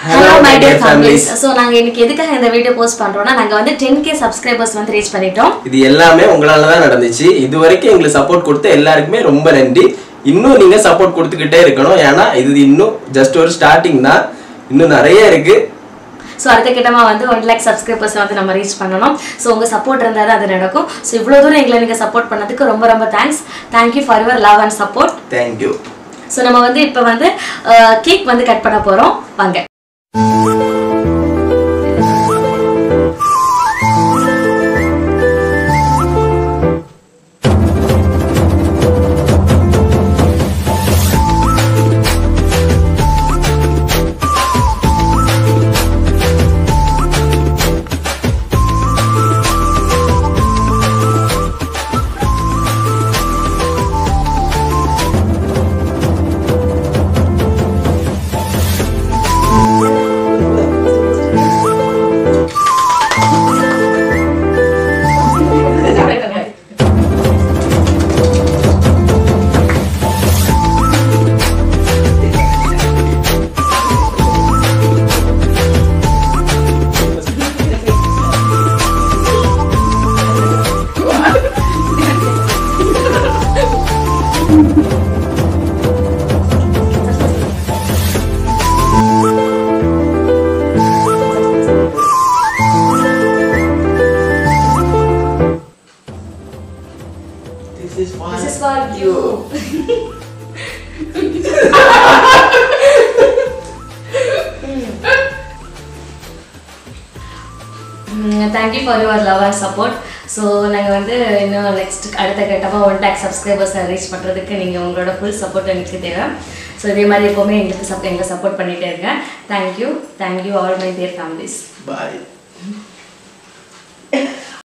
Hello my dear dear families. Families so நாங்கள் இன்னைக்கு எதுக்காக இந்த வீடியோ போஸ்ட் பண்ணுறோம்னா நாங்கள் வந்து டென் கே சப்ஸ்கிரைபர்ஸ் வந்து ரீச் பண்ணிட்டோம் இது எல்லாமே உங்களால தான் நடந்துச்சு இது வரைக்கும் எங்களுக்கு சப்போர்ட் கொடுத்த எல்லாருக்குமே ரொம்ப நன்றி இன்னும் நீங்க சப்போர்ட் கொடுத்துக்கிட்டே இருக்கணும் ஏன்னா இது இன்னும் ஜஸ்ட் ஒரு ஸ்டார்டிங் தான் இன்னும் நிறைய இருக்கு ஸோ அடுத்த கிட்டமா வந்து ஒன் லேக் சப்ஸ்கிரைபர்ஸ் வந்து நம்ம ரீச் பண்ணணும் ஸோ உங்கள் சப்போர்ட் இருந்தால் தான் அது நடக்கும் ஸோ இவ்வளோ தூரம் எங்களை நீங்கள் சப்போர்ட் பண்ணதுக்கு ரொம்ப ரொம்ப thanks thank you for your love and support thank you so நம்ம வந்து இப்போ வந்து கேக் வந்து கட் பண்ண போகிறோம் வாங்க This is This is for you. Thank you for your love and support so நாங்கள் வந்து இன்னும் நெக்ஸ்ட் அடுத்த கட்டமாக ஒன் டேக் சப்ஸ்கிரைபர்ஸை ரீச் பண்ணுறதுக்கு நீங்கள் உங்களோட ஃபுல் சப்போர்ட் எனக்கு தேவை ஸோ இதே மாதிரி எப்போவுமே எங்களுக்கு சப் எங்களை சப்போர்ட் பண்ணிகிட்டே இருக்கேன் thank you thank you all my dear families bye